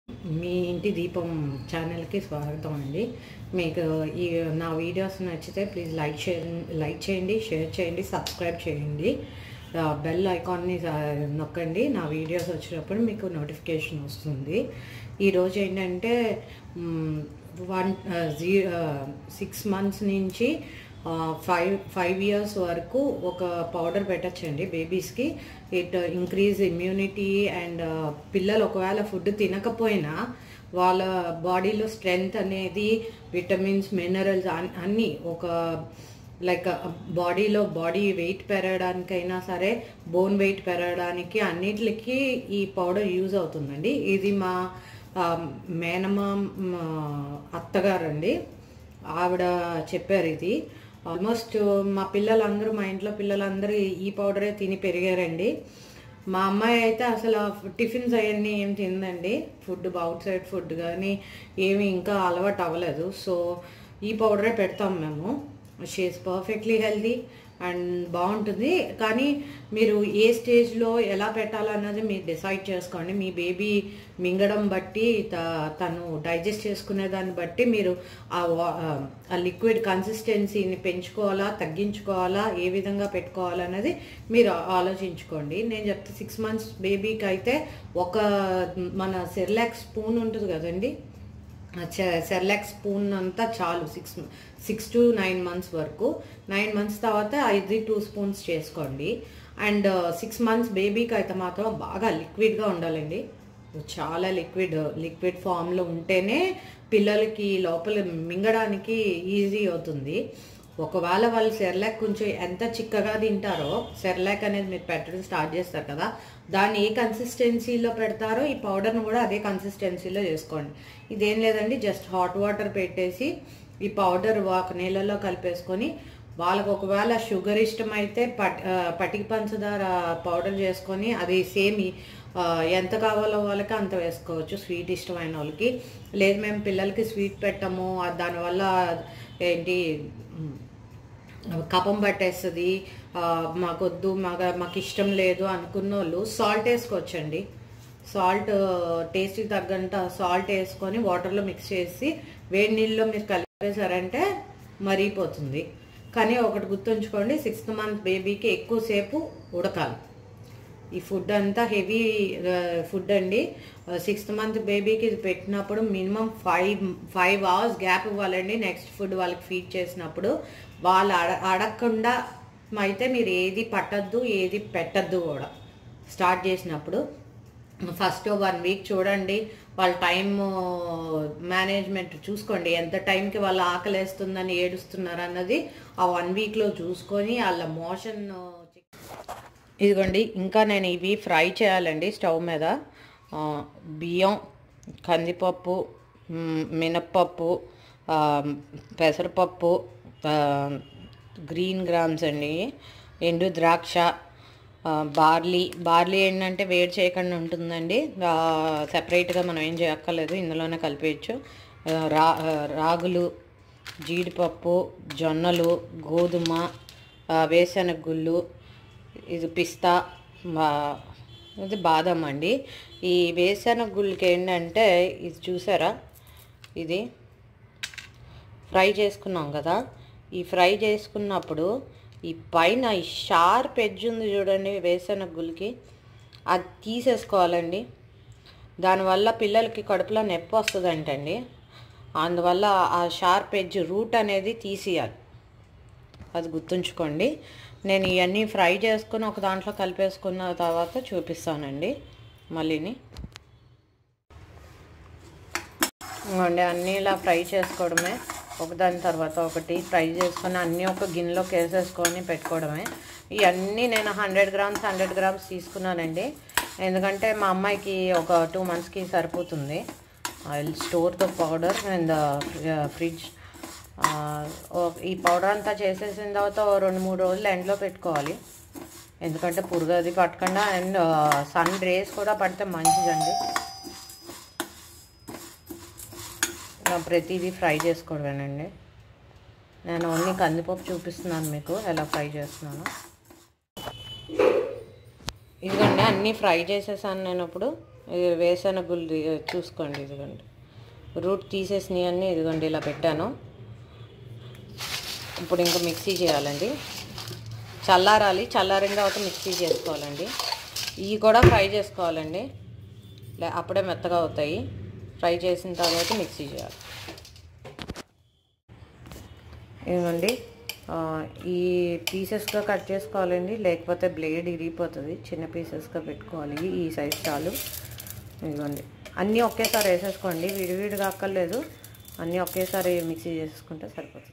మీ ఇంటి దీపం ఛానల్కి స్వాగతం అండి మీకు ఈ నా వీడియోస్ నచ్చితే ప్లీజ్ లైక్ చేయండి లైక్ చేయండి షేర్ చేయండి సబ్స్క్రైబ్ చేయండి ఆ, బెల్ ఐకాన్ని ఆ, నొక్కండి నా వీడియోస్ వచ్చినప్పుడు మీకు నోటిఫికేషన్ వస్తుంది ఈరోజు ఏంటంటే మ్, వన్ జీ సిక్స్ మంత్స్ నుంచి ఫైవ్ ఫైవ్ ఇయర్స్ వరకు ఒక పౌడర్ పెట్టచ్చండి బేబీస్కి ఇట్ ఇంక్రీజ్ ఇమ్యూనిటీ అండ్ పిల్లలు ఒకవేళ ఫుడ్ తినకపోయినా వాళ్ళ బాడీలో స్ట్రెంగ్త్ అనేది విటమిన్స్ మినరల్స్ అన్నీ ఒక లైక్ బాడీలో బాడీ వెయిట్ పెరగడానికైనా సరే బోన్ వెయిట్ పెరగడానికి అన్నిటికి ఈ పౌడర్ యూజ్ అవుతుందండి ఇది మా మేనమా అత్తగారండి ఆవిడ చెప్పారు ఇది ఆల్మోస్ట్ మా పిల్లలందరూ మా ఇంట్లో పిల్లలందరూ ఈ పౌడరే తిని పెరిగారండి మా అమ్మాయి అయితే అసలు టిఫిన్స్ అవన్నీ ఏం తిందండి ఫుడ్ అవుట్ సైడ్ ఫుడ్ కానీ ఏమి ఇంకా అలవాటు అవ్వలేదు సో ఈ పౌడరే పెడతాం మేము షీఈస్ పర్ఫెక్ట్లీ హెల్తీ అండ్ బాగుంటుంది కానీ మీరు ఏ స్టేజ్లో ఎలా పెట్టాలన్నది మీరు డిసైడ్ చేసుకోండి మీ బేబీ మింగడం బట్టి త- తను డైజెస్ట్ చేసుకునే దాన్ని బట్టి మీరు ఆ వా- ఆ లిక్విడ్ కన్సిస్టెన్సీని పెంచుకోవాలా తగ్గించుకోవాలా ఏ విధంగా పెట్టుకోవాలన్నది మీరు ఆలోచించుకోండి నేను చెప్తే సిక్స్ మంత్స్ బేబీకి అయితే ఒక మన సెర్లాక్ స్పూన్ ఉంటుంది కదండి సెర్లాక్ స్పూన్ అంతా చాలు six six to nine months వరకు నైన్ మంత్స్ తర్వాత ఐదు టూ స్పూన్స్ చేసుకోండి అండ్ సిక్స్ మంత్స్ బేబీకి అయితే మాత్రం బాగా లిక్విడ్గా ఉండాలండి చాలా లిక్విడ్ లిక్విడ్ ఫామ్లో ఉంటేనే పిల్లలకి లోపల మింగడానికి ఈజీ అవుతుంది ఒకవేళ వాళ్ళు సెర్లాక్ కొంచెం ఎంత చిక్కగా తింటారో సెర్లాక్ అనేది మీరు పెట్టడం స్టార్ట్ చేస్తారు కదా దాన్ని ఏ కన్సిస్టెన్సీలో పెడతారో ఈ పౌడర్ను కూడా అదే కన్సిస్టెన్సీలో చేసుకోండి ఇదేం లేదండి జస్ట్ హాట్ వాటర్ పెట్టేసి ఈ పౌడర్ ఒక నీళ్ళలో కలిపేసుకొని వాళ్ళకు ఒకవేళ షుగర్ ఇష్టమైతే పట్ ఆ, పటికి పంచదార పౌడర్ చేసుకొని అది సేమ్ ఈ, ఆ, ఎంత కావాలో వాళ్ళకి అంత వేసుకోవచ్చు స్వీట్ ఇష్టమైన వాళ్ళకి లేదు మేము పిల్లలకి స్వీట్ పెట్టము ఆ, దానివల్ల ఏంటి ఉమ్, కపం పట్టేస్తుంది ఆ, మాకొద్దు మాకు మాకు ఇష్టం లేదు అనుకున్న వాళ్ళు సాల్ట్ వేసుకోవచ్చండి సాల్ట్ టేస్ట్కి తగ్గంత సాల్ట్ వేసుకొని వాటర్లో మిక్స్ చేసి వేడి నీళ్ళలో మీరు కలిపేశారంటే మరిగిపోతుంది కానీ ఒకటి గుర్తుంచుకోండి సిక్స్త్ మంత్ బేబీకి ఎక్కువసేపు ఉడకాలి ఈ ఫుడ్ అంతా హెవీ ఫుడ్ అండి సిక్స్త్ మంత్ బేబీకి ఇది పెట్టినప్పుడు minimum five five hours gap ఇవ్వాలండి నెక్స్ట్ ఫుడ్ వాళ్ళకి ఫీడ్ చేసినప్పుడు వాళ్ళు అడ అడగకుండా అయితే మీరు ఏది పట్టద్దు ఏది పెట్టద్దు కూడా స్టార్ట్ చేసినప్పుడు ఫస్ట్ వన్ వీక్ చూడండి వాళ్ళ టైం మేనేజ్మెంట్ చూసుకోండి ఎంత టైంకి వాళ్ళ ఆకలి వేస్తుందని ఏడుస్తున్నారు అన్నది ఆ వన్ వీక్లో చూసుకొని వాళ్ళ మోషన్ ఇదిగోండి ఇంకా నేను ఇవి ఫ్రై చేయాలండి స్టవ్ మీద ఆ, బియ్యం కందిపప్పు మ్, మినప్పప్పు ఆ, పెసరపప్పు ఆ, గ్రీన్ గ్రామ్స్ అండి ఎండు ద్రాక్ష ఆ, బార్లీ బార్లీ ఏంటంటే వేడి చేయకుండా ఉంటుందండి ఆ, సెపరేట్గా మనం ఏం చేయక్కర్లేదు ఇందులోనే కలిపేయచ్చు ఆ, రా ఆ, రాగులు జీడిపప్పు జొన్నలు గోధుమ ఆ, వేరుశనగ గుళ్ళు ఇది పిస్తా మా- ఇది బాదం అండి ఈ వేరుశనగ గుళ్ళకి ఏంటంటే ఇది చూసారా ఇది ఫ్రై చేసుకున్నాం కదా ఈ ఫ్రై చేసుకున్నప్పుడు ఈ పైన ఈ షార్ప్ ఎడ్జ్ ఉంది చూడండి వేరుశనగ గుళ్ళకి అది తీసేసుకోవాలండి దానివల్ల పిల్లలకి కడుపులో నొప్పి వస్తుందంటండి అందువల్ల ఆ షార్ప్ ఎడ్జ్ రూట్ అనేది తీసేయాలి అది గుర్తుంచుకోండి నేను ఇవన్నీ ఫ్రై చేసుకుని ఒక దాంట్లో కలిపేసుకున్న తర్వాత చూపిస్తానండి మళ్ళీని ఇవ్వండి అన్నీ ఇలా ఫ్రై చేసుకోవడమే ఒకదాని తర్వాత ఒకటి ఫ్రై చేసుకొని అన్నీ ఒక గిన్నెలోకి వేసేసుకొని పెట్టుకోవడమే ఇవన్నీ నేను హండ్రెడ్ గ్రామ్స్ హండ్రెడ్ గ్రామ్స్ తీసుకున్నానండి ఎందుకంటే మా అమ్మాయికి ఒక టూ మంత్స్కి సరిపోతుంది I will store the powder in the fridge ఈ పౌడర్ అంతా చేసేసిన తర్వాత ఓ రెండు మూడు రోజులు ఎండలో పెట్టుకోవాలి ఎందుకంటే పురుగు అది పట్టకుండా అండ్ సన్ రేస్ కూడా పడితే మంచిదండి ఇలా ప్రతిదీ ఫ్రై చేసుకోవడమేనండి నేను ఓన్లీ కందిపప్పు చూపిస్తున్నాను మీకు ఎలా ఫ్రై చేస్తున్నాను ఇదిగోండి అన్నీ ఫ్రై చేసేసాను నేను ఇప్పుడు ఇది వేసనగుళ్ళు చూసుకోండి ఇదిగోండి రూట్ తీసేసినవి అన్నీ ఇదిగోండి ఇలా పెట్టాను ఇప్పుడు ఇంకా మిక్సీ చేయాలండి చల్లారాలి చల్లారిన తర్వాత మిక్సీ చేసుకోవాలండి ఇవి కూడా ఫ్రై చేసుకోవాలండి లే అప్పుడే మెత్తగా అవుతాయి ఫ్రై చేసిన తర్వాత మిక్సీ చేయాలి ఇదిగోండి ఆ, ఈ పీసెస్గా కట్ చేసుకోవాలండి లేకపోతే బ్లేడ్ ఇరిగిపోతుంది చిన్న పీసెస్గా పెట్టుకోవాలి ఈ సైజ్ చాలు ఇదిగోండి అన్నీ ఒకేసారి వేసేసుకోండి విడివిడిగా అక్కర్లేదు అన్నీ ఒకేసారి మిక్సీ చేసుకుంటే సరిపోతుంది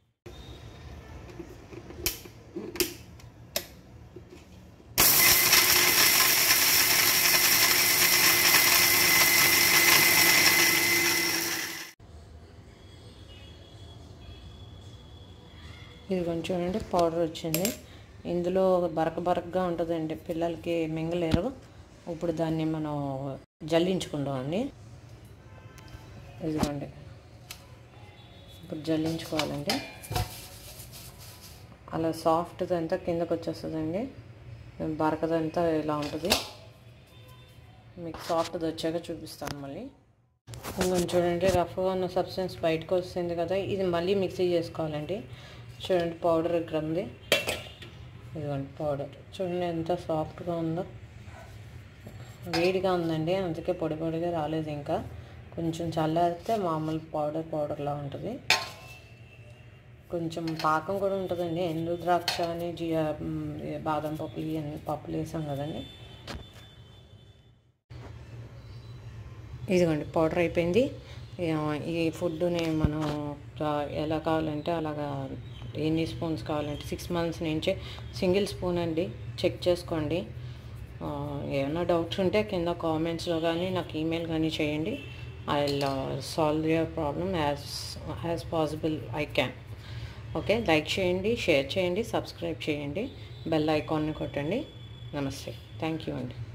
ఇది కొంచెం చూడండి పౌడర్ వచ్చింది ఇందులో బరక బరకగా ఉంటుందండి పిల్లలకి మింగలేరు ఇప్పుడు దాన్ని మనం జల్లించుకుందామండి ఇదిగోండి ఇప్పుడు జల్లించుకోవాలండి అలా సాఫ్ట్దంతా కిందకు వచ్చేస్తుందండి బరకదంతా ఇలా ఉంటుంది మీకు సాఫ్ట్ది వచ్చాక చూపిస్తాను మళ్ళీ కొంచెం చూడండి రఫ్గా ఉన్న సబ్స్టెన్స్ బయటకు వస్తుంది కదా ఇది మళ్ళీ మిక్సీ చేసుకోవాలండి చూడండి పౌడర్ ఇక్కడ ఉంది ఇదిగోండి పౌడర్ చూడండి ఎంత సాఫ్ట్గా ఉందో వేడిగా ఉందండి అందుకే పొడి పొడిగా రాలేదు ఇంకా కొంచెం చల్లారితే మామూలు పౌడర్ పౌడర్లా ఉంటుంది కొంచెం పాకం కూడా ఉంటుందండి ఎండు ద్రాక్ష అని జియా మ్, బాదం పప్పులు ఇవన్నీ పప్పులు వేసాం కదండి ఇదిగోండి పౌడర్ అయిపోయింది ఈ- ఈ ఫుడ్ని మనం రా- ఎలా కావాలంటే అలాగా ఎన్ని స్పూన్స్ కావాలంటే సిక్స్ మంత్స్ నుంచి సింగిల్ స్పూన్ అండి చెక్ చేసుకోండి ఆ, ఏమైనా డౌట్స్ ఉంటే కింద కామెంట్స్లో కానీ నాకు ఈమెయిల్ కానీ చేయండి I solve your problem as as possible I can okay like చేయండి షేర్ చేయండి సబ్స్క్రైబ్ చేయండి బెల్ ఐకాన్ని కొట్టండి నమస్తే థ్యాంక్ యూ అండి